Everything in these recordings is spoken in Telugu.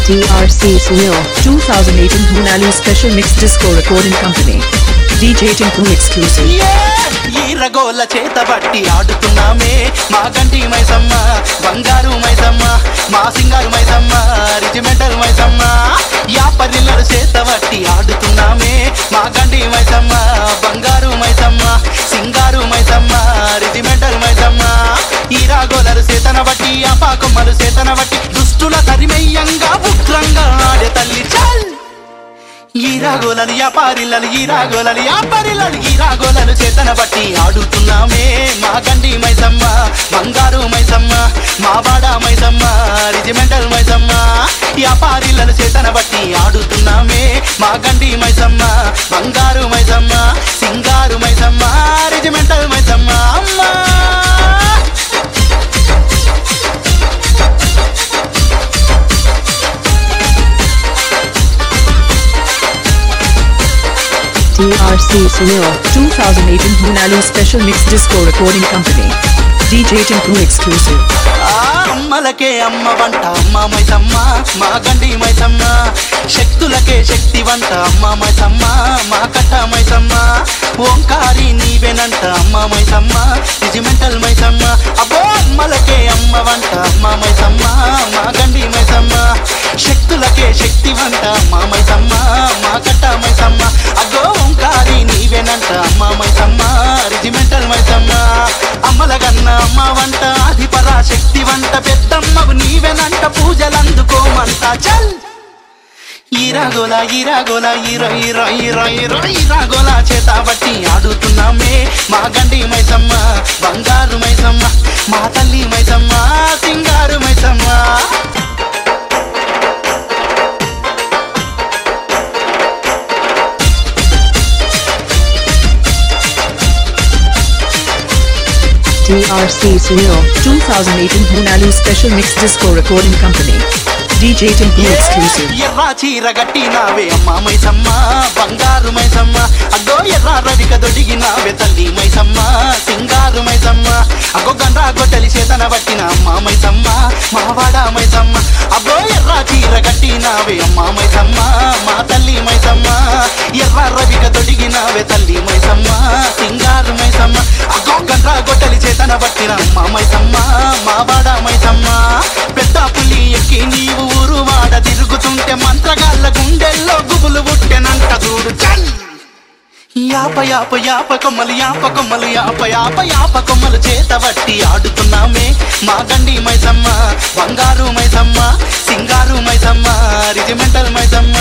TRC Sunil 2018 Hunali Special Mix Disco Recording Company. DJ Tinku Exclusive. ఈరగోల చేత బట్టి ఆడుతున్నామే మా గంటి మైసమ్మ బంగారు మైసమ్మ మా సింగారు మైసమ్మ రిజిమెంటల్ మైసమ్మ యాపరిల్లడు చేత బట్టి ఆడుతున్నామే మా గంటి మైసమ్మ బంగారు మైసమ్మ సింగారు మైసమ్మ రిజిమెంటల్ మైసమ్మ ఈరాగోలరు చేతన బట్టి అపాకొమ్మలు చేతన బట్టి దుష్టుల తరిమయ్యంగా ఉగ్రంగా ఆడే తల్లి చల్ ఈరాగోలలు యాపారిల్లలు ఈరాగోలలు యాపారిల్లలు ఈరాగోలలు చేతన బట్టి ఆడుతున్నామే మా గండి మైసమ్మ బంగారు మైసమ్మ మా బాడ మైసమ్మ రిజిమెంటల్ మైసమ్మ యాపారిల్లలు చేతన బట్టి ఆడుతున్నామే మా గండి మైసమ్మ బంగారు మైసమ్మ సింగారు మైసమ్మ రిజిమెంటల్ మైసమ్మ అమ్మా TRC Sunil 2018 Hunali Special Mix Disco Recording Company. DJ Tinku Exclusive. ఆ అమ్మలకే అమ్మ వంట అమ్మ మైసమ్మ మా గండి మైసమ్మ శక్తులకే శక్తి వంట అమ్మ మైసమ్మ మా కట్ట మైసమ్మ ఓంకారి నీవెనంట అమ్మ మైసమ్మ రిజిమెంటల్ మైసమ్మ అబ్బో అమ్మలకే అమ్మ వంట అమ్మ మైసమ్మ మా గండి మైసమ్మ శక్తులకే శక్తి వంట అమ్మ మైసమ్మ మా కట్ట మైసమ్మ అగ్గో ఓంకారి నీవెనంట అమ్మ మైసమ్మ రిజిమెంటల్ మైసమ్మ అమ్మల గన్న అమ్మ వంట ఆది పరాశక్తి వంట పెద్దమ్మకు నీవెనంట పూజలందుకోమంట చల్ ఈరాగోల ఈరాగోల ఈర ఈర ఈర ఈర ఈరాగోల చేత బట్టి ఆడుతున్నామే మా గండి మైసమ్మ బంగారు మైసమ్మ మా తల్లి మైసమ్మ సింగారు Maisamma TRC Sunil 2018 Hunali Special Mix Disco Recording Company. DJ Tinku Exclusive. ఎర్ర చీర గట్టినావే అమ్మ మైసమ్మ బంగారు మైసమ్మ అగ్గో ఎర్ర రవిక దొడిగినావే తల్లి మైసమ్మ సింగారు మైసమ్మ అగ్గో గండ్రా గొడ్డలి చేతన పట్టిన అమ్మ మైసమ్మ మావాడ మైసమ్మ అగ్గో ఎర్ర చీర గట్టినావే అమ్మ మైసమ్మ మా తల్లి మైసమ్మ ఎర్ర రవిక దొడిగినావే తల్లి మైసమ్మ సింగారు మైసమ్మ అగ్గో గండ్రా గొడ్డలి చేతన పట్టిన అమ్మ మైసమ్మ మావాడ మైసమ్మ పెద్ద పులి ఎక్కి నీవు ఊరు వాడ తిరుగుతుంటే మంత్రగాళ్ళ గుండెల్లో గుబులు పుట్టెనంట చూడు చల్ యాప యాప యాప కొమ్మలు యాప కొమ్మలు యాప యాప యాప కొమ్మలు చేత బట్టి ఆడుతున్నామే మా గండి మైసమ్మ బంగారు మైసమ్మ సింగారు మైసమ్మ రిజిమెంటల్ Maisamma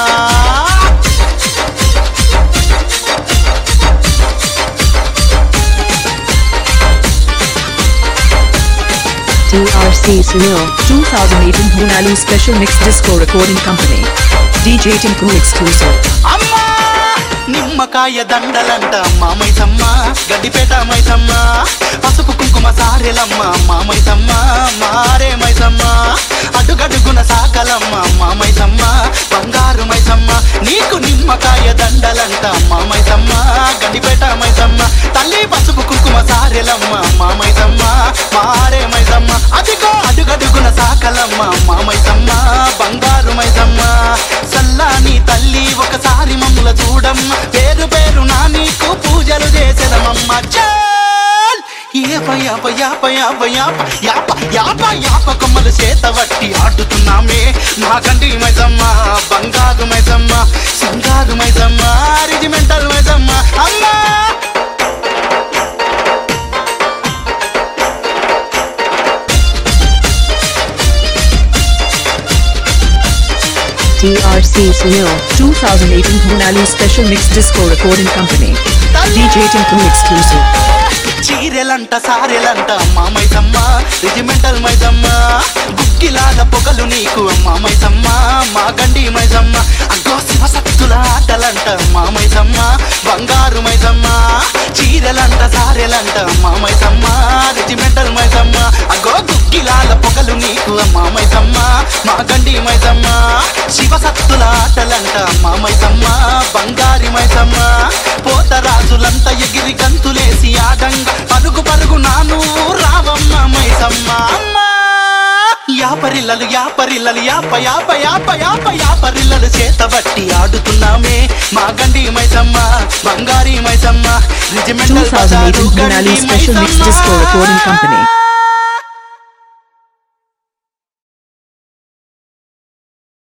TRC Sunil 2018 Hunali Special Mix Disco Recording Company. DJ Tinku Exclusive. అమ్మా నిమ్మకాయ దండలంట అమ్మా మైసమ్మ గడ్డిపేట మైసమ్మ పసుపు కుంకుమ సారెలమ్మ అమ్మా మైసమ్మ మారే మైసమ్మ అడుగడుగున సాకలమ్మ అమ్మా మైసమ్మ బంగారు మైసమ్మ నీకు నిమ్మకాయ దండలంట అమ్మా మైసమ్మ గడ్డిపేట మైసమ్మ తల్లి పసుపు కుంకుమ సారెలమ్మ అమ్మా మైసమ్మ మారే మైసమ్మ అదిగో అడుగడుగున సాకలమ్మ అమ్మా మైసమ్మ బంగారు మైసమ్మ సల్లాని తల్లి ఒకసారి మమ్ముల చూడమ్మ పేరు పేరు నా నీకు పూజలు చేసేదమమ్మ చాల్ యాప యాప యాప యాప యాప యాప యాప యాప కొమ్మలు చేత వట్టి ఆడుతున్నామే మా గండి మైసమ్మ బంగారు మైసమ్మ సింగారు మైసమ్మ రిజిమెంటల్ మైసమ్మ అమ్మా TRC Sunil 2018 Hunali Special Mix Disco Recording Company. DJ Tinku Exclusive. చీరెలంట సారెలంట అమ్మా మైసమ్మ రిజిమెంటల్ మైసమ్మ గుక్కిలాల పొగలు నీకు అమ్మా మైసమ్మ మా గండి మైసమ్మ అగ్గో శివ శక్తుల ఆటలంట అమ్మా మైసమ్మ బంగారు మైసమ్మ చీరెలంట సారెలంట అమ్మా మైసమ్మ రిజిమెంటల్ మైసమ్మ అగ్గో గుక్కిలాల పొగలు నీకు అమ్మా మైసమ్మ మా గండి మైసమ్మ శివ శక్తుల ఆటలంట అమ్మా మైసమ్మ బంగారి మైసమ్మ పోతరాజులంతా ఎగిరి గంతులేసి ఆడంగా పరుగు పరుగు నాను రావమ్మ మైసమ్మ అమ్మా యాపరిల్లలు యాప యాపరిల్లలు యాప యాప యాప యాప యాపరిల్లలు చేతబట్టి ఆడుతున్నామే మా గండి మైసమ్మ బంగారి మైసమ్మ రిజిమెంటల్ 2018 Hunali Special Mix Disco Recording Company.